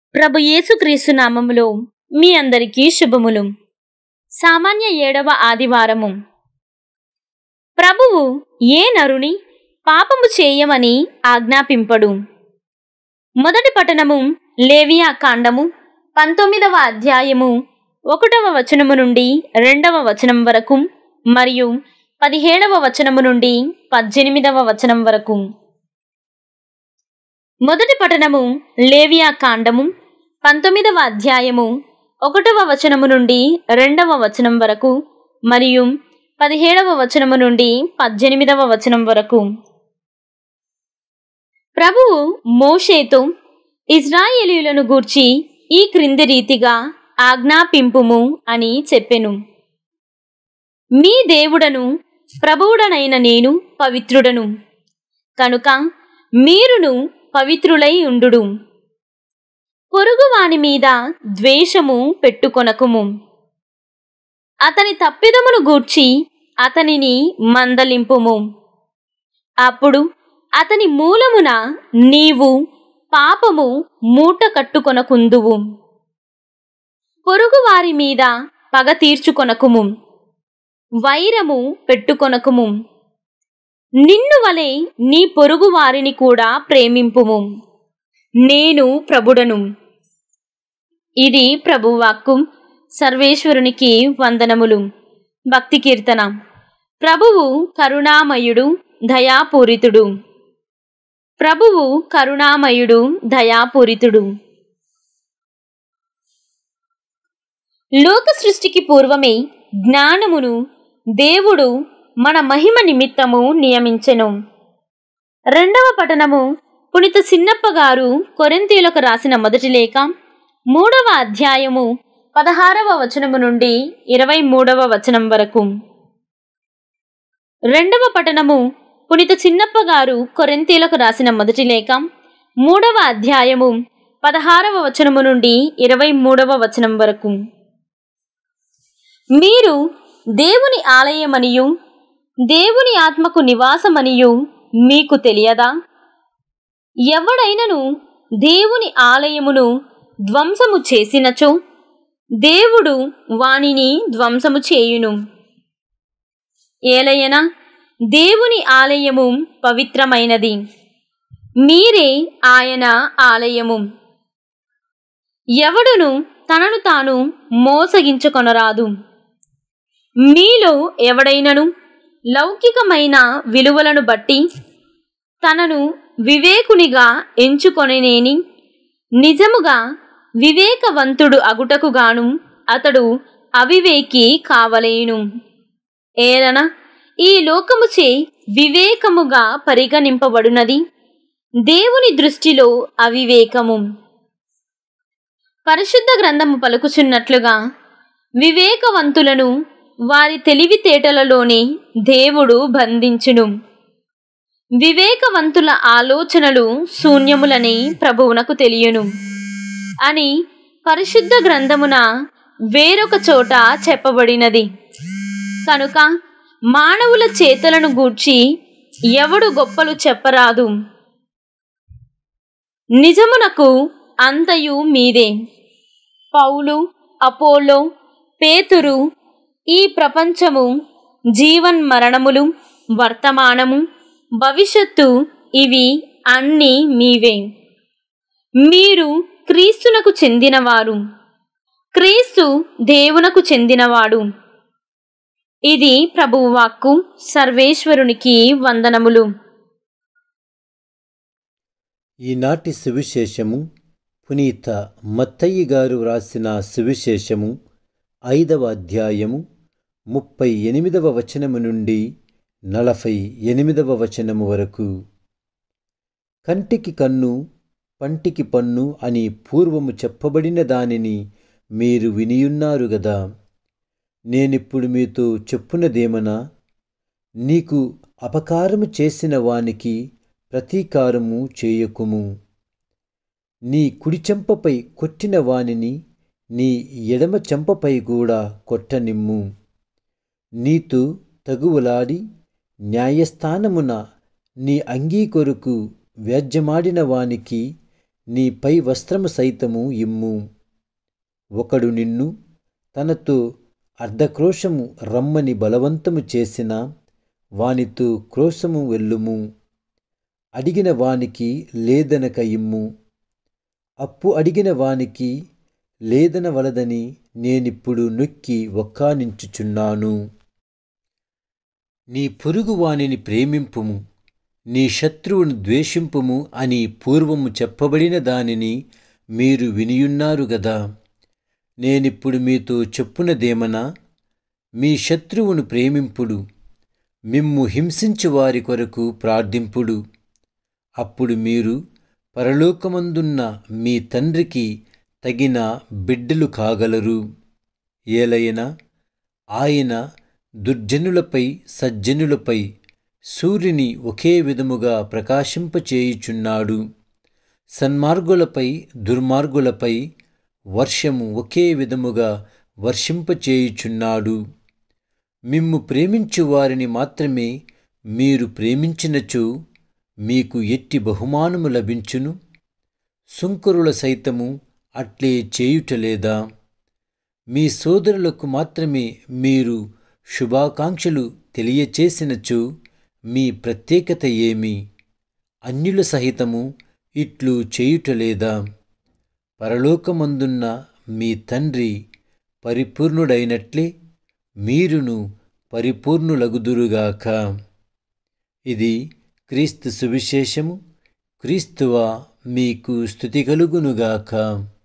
ప్రభు యేసుక్రీస్తు నామములో మీ అందరికీ శుభములు సామాన్య ఏడవ ఆదివారము ప్రభువు ఏ నరుని పాపము చేయమని ఆజ్ఞాపింపడు మొదటి పట్టణము లేవియా కాండము పంతొమ్మిదవ అధ్యాయము ఒకటవ వచనము నుండి రెండవ వచనం వరకు మరియు పదిహేడవ వచనము నుండి పద్దెనిమిదవ వచనం వరకు మొదటి పఠనము లేవియా కాండము పంతొమ్మిదవ అధ్యాయము ఒకటవ వచనము నుండి రెండవ వచనం వరకు మరియు పదిహేడవ వచనము నుండి పద్దెనిమిదవ వచనం వరకు ప్రభువు మోషేతో ఇజ్రాయేలీయులను గూర్చి ఈ క్రింది రీతిగా ఆజ్ఞాపింపుము అని చెప్పెను మీ దేవుడను ప్రభువుడనైన నేను పవిత్రుడను కనుక మీరును పవిత్రులై ఉండుడు పొరుగువాని మీద ద్వేషము పెట్టుకొనకుము అతని తప్పిదమును గూర్చి అతనిని మందలింపుము అప్పుడు అతని మూలమున నీవు పాపము మూట కట్టుకొనకుందువు పొరుగువారి మీద పగ తీర్చుకొనకుము వైరము పెట్టుకొనకుము నిన్ను వలె నీ పొరుగు వారిని కూడా ప్రేమింపుము నేను ప్రభుడను ఇది ప్రభువాక్కు సర్వేశ్వరునికి వందనములు భక్తి కీర్తన ప్రభువు కరుణామయుడు దయాపూరితుడు ప్రభువు కరుణామయుడు దయాపూరితుడు లోక సృష్టికి పూర్వమే జ్ఞానమును దేవుడు మన మహిమ నిమిత్తము నియమించెను రెండవ పఠనము పునిత సిన్నప్ప గారు కొరింతీలకు రాసిన మొదటి లేఖ మూడవ అధ్యాయము పదహారవ వచనము నుండి ఇరవై మూడవ వచనం వరకు రెండవ పఠనము పునిత చిన్నప్ప గారు కొరింతీలకు రాసిన మొదటి లేఖ మూడవ అధ్యాయము పదహారవ వచనము నుండి ఇరవై మూడవ వచనం వరకు మీరు దేవుని ఆలయమనియు దేవుని ఆత్మకు నివాసమనియు మీకు తెలియదా ఎవడైనను దేవుని ఆలయమును ధ్వంసము చేసినచో దేవుడు వానిని ధ్వంసము చేయును ఏలయన దేవుని ఆలయము పవిత్రమైనది మీరే ఆయన ఆలయము ఎవడును తనను తాను మోసగించుకొనరాదు మీలో ఎవడైనను లౌకికమైన విలువలను బట్టి తనను వివేకునిగా ఎంచుకొననేని నిజముగా వివేకవంతుడు అగుటకుగాను అతడు అవివేకి కావలేను ఏలన ఈ లోకముచే వివేకముగా పరిగణింపబడునది దేవుని దృష్టిలో అవివేకము పరిశుద్ధ గ్రంథము పలుకుచున్నట్లుగా వివేకవంతులను వారి తెలివితేటలలోనే దేవుడు బంధించును వివేకవంతుల ఆలోచనలు శూన్యములని ప్రభువునకు తెలియను అని పరిశుద్ధ గ్రంథమున వేరొక చోట చెప్పబడినది కనుక మానవుల చేతలను గూర్చి ఎవడు గొప్పలు చెప్పరాదు నిజమునకు అంతయు మీదే పౌలు అపోలో పేతురు ఈ ప్రపంచము జీవన్ మరణములు వర్తమానము భవిష్యత్తు ఇవి అన్నీ మీవే మీరు క్రీస్తునకు చెందినవారు క్రీస్తు దేవునకు చెందినవాడు ఇది ప్రభువు వాక్కు సర్వేశ్వరునికి వందనములు ఈనాటి సువిశేషము పునీత మత్తయ్య గారు వ్రాసిన సువిశేషము ఐదవ అధ్యాయము ముప్పై ఎనిమిదవ వచనము నుండి నలభై ఎనిమిదవ వచనము వరకు కంటికి కన్ను పంటికి పన్ను అని పూర్వము చెప్పబడిన దానిని మీరు వినియున్నారు గదా నేనిప్పుడు మీతో చెప్పునదేమనా నీకు అపకారము చేసిన వానికి ప్రతీకారము చేయకుము నీ కుడి చెంపపై కొట్టిన వానిని నీ ఎడమ చెంపపై కూడా కొట్టనిమ్ము నీతో తగువలాడి న్యాయస్థానమున నీ అంగీ కొరకు వ్యాజ్యమాడిన వానికి నీ పై వస్త్రము సైతము ఇమ్ము ఒకడు నిన్ను తనతో అర్ధక్రోశము రమ్మని బలవంతము చేసిన వానితో క్రోశము వెళ్ళుము అడిగిన వానికి లేదనక ఇమ్ము అప్పు అడిగిన వానికి లేదనవలదని నేనిప్పుడు నొక్కి ఒక్కానించుచున్నాను నీ పొరుగు వానిని ప్రేమింపుము నీ శత్రువును ద్వేషింపుము అని పూర్వము చెప్పబడిన దానిని మీరు వినియున్నారు గదా నేనిప్పుడు మీతో చెప్పునదేమనా మీ శత్రువును ప్రేమింపుడు మిమ్ము హింసించు వారి కొరకు ప్రార్థింపుడు అప్పుడు మీరు పరలోకమందున్న మీ తండ్రికి తగిన బిడ్డలు కాగలరు ఏలైనా ఆయన దుర్జనులపై సజ్జనులపై సూర్యుని ఒకే విధముగా ప్రకాశింపచేయుచున్నాడు సన్మార్గులపై దుర్మార్గులపై వర్షము ఒకే విధముగా వర్షింపచేయుచున్నాడు మిమ్ము ప్రేమించు వారిని మాత్రమే మీరు ప్రేమించినచో మీకు ఎట్టి బహుమానము లభించును సుంకరుల సైతము అట్లే చేయుటలేదా మీ సోదరులకు మాత్రమే మీరు శుభాకాంక్షలు తెలియచేసినచో మీ ప్రత్యేకత ఏమి అన్యుల సహితము ఇట్లు చేయుటలేదా పరలోకమందున్న మీ తండ్రి పరిపూర్ణుడైనట్లే మీరును పరిపూర్ణులగుదురుగాక ఇది క్రీస్తు సువిశేషము క్రీస్తువ మీకు స్థుతి కలుగునుగాక